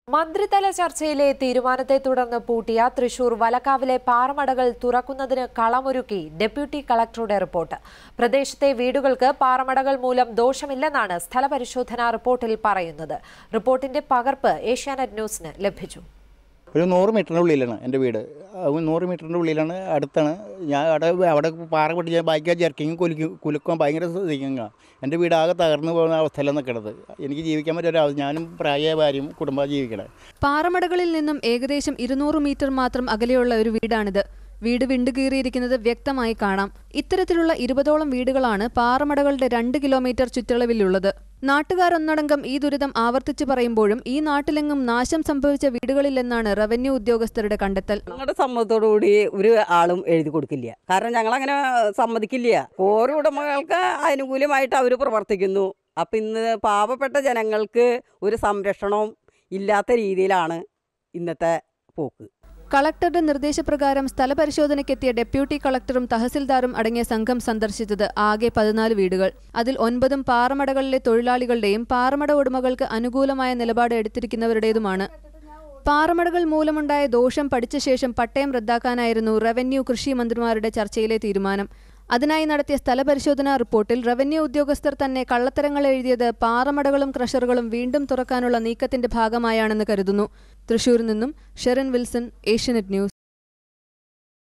മന്ത്രിതല ചർച്ചയിലെ തീരുമാനത്തെ തുടർന്ന് പൂട്ടിയ തൃശൂർ വലക്കാവിലെ പാറമടകൾ തുറക്കുന്നതിന് കളമൊരുക്കി ഡെപ്യൂട്ടി കളക്ടറുടെ റിപ്പോർട്ട് പ്രദേശത്തെ വീടുകൾക്ക് പാറമടകൾ മൂലം ദോഷമില്ലെന്നാണ് സ്ഥലപരിശോധനാ റിപ്പോർട്ടിൽ പറയുന്നത് റിപ്പോർട്ടിന്റെ പകർപ്പ് ഏഷ്യാനെറ്റ് ന്യൂസിന് ലഭിച്ചു ഒരു നൂറ് മീറ്ററിൻ്റെ ഉള്ളിലാണ് എൻ്റെ വീട് അത് നൂറ് മീറ്ററിൻ്റെ ഉള്ളിലാണ് അടുത്താണ് ഞാൻ അവിടെ അവിടെ പാറ പൊട്ടി ഞാൻ ബൈക്ക് ജർക്കിങ് കുലിക്കും കുലുക്കാൻ ഭയങ്കര ശ്രദ്ധിക്കുക എൻ്റെ വീട് ആകെ തകർന്നു പോകുന്ന അവസ്ഥയിലാണ് നിൽക്കുന്നത് എനിക്ക് ജീവിക്കാൻ പറ്റിയ ഒരു ഞാനും പ്രായമായ ഭാര്യയും കുടുംബം ജീവിക്കണേ പാറമടകളിൽ നിന്നും ഏകദേശം ഇരുന്നൂറ് മീറ്റർ മാത്രം അകലെയുള്ള ഒരു വീടാണിത് വീട് വിണ്ടുകീറിയിരിക്കുന്നത് വ്യക്തമായി കാണാം ഇത്തരത്തിലുള്ള ഇരുപതോളം വീടുകളാണ് പാറമടകളുടെ രണ്ട് കിലോമീറ്റർ ചുറ്റളവിലുള്ളത് നാട്ടുകാർ ഒന്നടങ്കം ഈ ദുരിതം ആവർത്തിച്ചു പറയുമ്പോഴും ഈ നാട്ടിലെങ്ങും നാശം സംഭവിച്ച വീടുകളില്ലെന്നാണ് റവന്യൂ ഉദ്യോഗസ്ഥരുടെ കണ്ടെത്തൽ ഞങ്ങളുടെ സമ്മതത്തോടു കൂടി ഒരു ആളും എഴുതി കൊടുക്കില്ല കാരണം ഞങ്ങൾ അങ്ങനെ സമ്മതിക്കില്ല ഓരോ ഉടമകൾക്ക് അനുകൂലമായിട്ട് അവർ പ്രവർത്തിക്കുന്നു അപ്പം ഇന്ന് പാവപ്പെട്ട ജനങ്ങൾക്ക് ഒരു സംരക്ഷണവും ഇല്ലാത്ത രീതിയിലാണ് ഇന്നത്തെ പോക്ക് കളക്ടറുടെ നിർദ്ദേശപ്രകാരം സ്ഥലപരിശോധനയ്ക്കെത്തിയ ഡെപ്യൂട്ടി കളക്ടറും തഹസിൽദാറും അടങ്ങിയ സംഘം സന്ദർശിച്ചത് ആകെ പതിനാല് വീടുകൾ അതിൽ ഒൻപതും പാറമടകളിലെ തൊഴിലാളികളുടെയും പാറമട ഉടമകൾക്ക് അനുകൂലമായ നിലപാട് എടുത്തിരിക്കുന്നവരുടേതുമാണ് പാറമടകൾ മൂലമുണ്ടായ ദോഷം പഠിച്ച ശേഷം പട്ടയം റദ്ദാക്കാനായിരുന്നു റവന്യൂ കൃഷി മന്ത്രിമാരുടെ ചർച്ചയിലെ തീരുമാനം അതിനായി നടത്തിയ സ്ഥലപരിശോധനാ റിപ്പോർട്ടിൽ റവന്യൂ ഉദ്യോഗസ്ഥർ തന്നെ കള്ളത്തരങ്ങൾ എഴുതിയത് പാറമടകളും ക്രഷറുകളും വീണ്ടും തുറക്കാനുള്ള നീക്കത്തിന്റെ ഭാഗമായാണെന്ന് കരുതുന്നു തൃശൂരിൽ നിന്നും ഷെറിൻ വിൽസൺ ഏഷ്യനെറ്റ് ന്യൂസ്